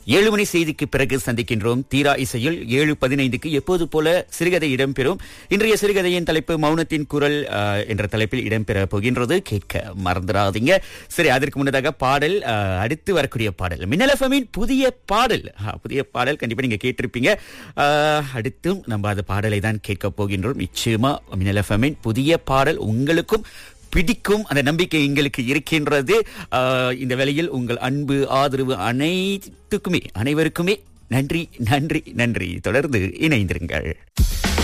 ஏழு மணி செய்திக்கு பிறகு சந்திக்கின்றோம் தீரா இசையில் ஏழு பதினைந்துக்கு எப்போது போல சிறுகதை இடம்பெறும் இன்றைய சிறுகதையின் தலைப்பு மௌனத்தின் குரல் அஹ், என்ற தலைப்பில் இடம்பெற போகின்றது கேட்க மறந்துடாதீங்க சரி அதற்கு முன்னதாக பாடல் அஹ், அடுத்து வரக்கூடிய பாடல் மின்னலஃபமின் புதிய பாடல் அஹ், புதிய பாடல் கண்டிப்பா நீங்க கேட்டிருப்பீங்க அஹ், அடுத்தும் நம்ம அந்த பாடலை தான் கேட்க போகின்றோம் நிச்சயமா மின்னலஃபமின் புதிய பாடல் உங்களுக்கும் பிடிக்கும் அந்த நம்பிக்கை எங்களுக்கு இருக்கின்றது ஆஹ், இந்த வேளையில் உங்கள் அன்பு ஆதரவு அனைத்துக்குமே அனைவருக்குமே நன்றி நன்றி நன்றி தொடர்ந்து இணைந்திருங்கள்